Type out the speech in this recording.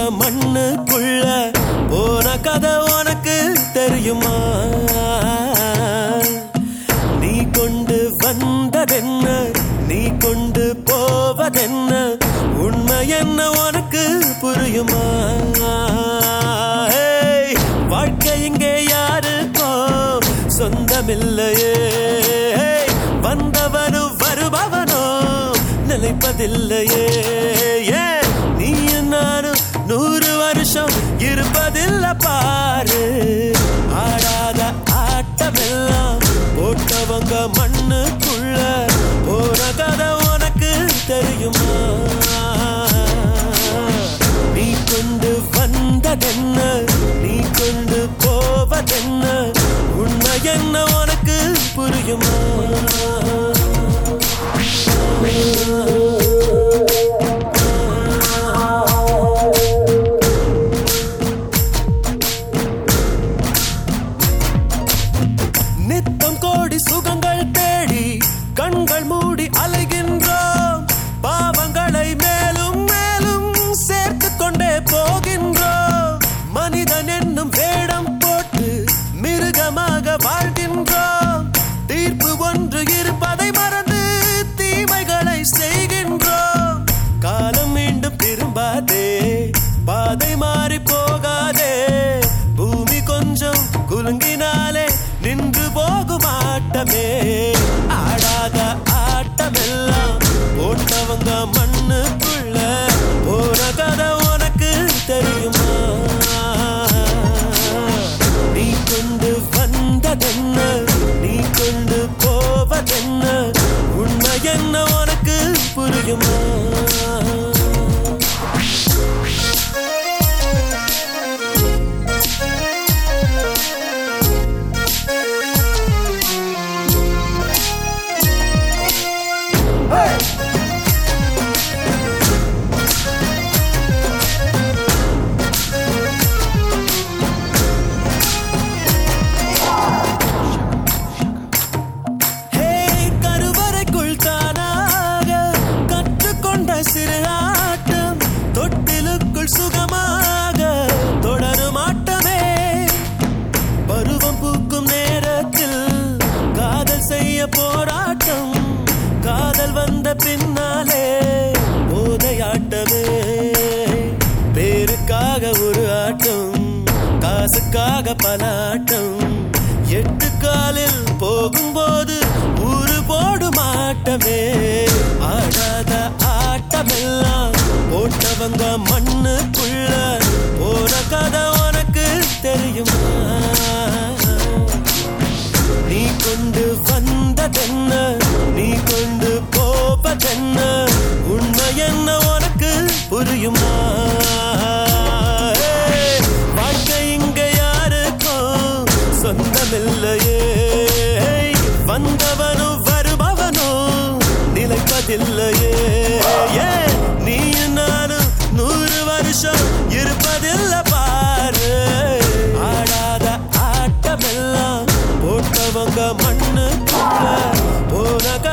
மண்ணுக்குள்ள போன கதை உனக்கு தெரியுமா நீ கொண்டு வந்ததென்ன நீ கொண்டு போவதென்ன உண்மை என்ன உனக்கு புரியுமா ஏய், வாழ்க்கை இங்கே யாருக்கோ சொந்தமில்லையே ஏய், வந்தவனும் வருபவனோ நிலைப்பதில்லையே ஏன் நீ நானும் நூறு வருஷம் இருப்பதில்ல பாரு ஆடாத ஆட்டமெல்லாம் போட்டவங்க மண்ணுக்குள்ள போன கதை உனக்கு தெரியுமா நீ கொண்டு வந்ததென்ன நீ கொண்டு போவதென்ன உண்மை என்ன உனக்கு புரியுமா நித்தம் கோடி சுகங்கள் தேடி கண்கள் மூடி அலைகின்றோம் பாவங்களை மேலும் மேலும் சேர்த்து கொண்டே போகின்றோம் மனிதன் என்னும் வேடம் போட்டு மிருகமாக வாழ்கின்றோம் தீர்ப்பு ஒன்று இருப்பதை மறந்து தீமைகளை செய்கின்றோம் காலம் மீண்டும் திரும்பாதே பாதை மாறி போகாதே பூமி கொஞ்சம் குலுங்கினாலே நின்று போகும் ஆட்டமே ஆடாத ஆட்டமெல்லாம் போட்டவங்க மண்ணுக்குள்ள போன கதை உனக்கு தெரியுமா நீ கொண்டு வந்ததென்ன நீ கொண்டு போவதென்ன உண்மை என்ன உனக்கு புரியுமா ஹே கருவறைக்குள் தானாக கற்றுக்கொண்ட சிறு ஆட்டம் தொட்டிலுக்குள் சுகமாக தொடரும் ஆட்டமே பருவம் பூக்கும் நேரத்தில் காதல் செய்ய போராட்டம் காதல் வந்த பின்னாலே போதையாட்டமே பேருக்காக ஒரு ஆட்டம் காசுக்காக பல ஆட்டம் எட்டு காலில் போகும்போது ஊரு போடும் ஆட்டமே ஆடாத ஆட்டமெல்லாம் போட்டவங்க மண்ணுக்குள்ள போன கதை உனக்கு தெரியுமா நீ கொண்டு வந்ததென்ன நீ கொண்டு போவதென்ன உண்மை என்ன உனக்கு புரியுமா ஏய், வாழ்க்கை இங்க யாருக்கும் சொந்தமில்லையே ஏய், வந்தவனும் வருபவனும் நிலைப்பதில்லையே ஏன் நீ நானும் நூறு வருஷம் இருப்பதில்ல பாரு ஆடாத ஆட்டமெல்லாம் போட்டவங்க மண்ணுக்குள்ள போன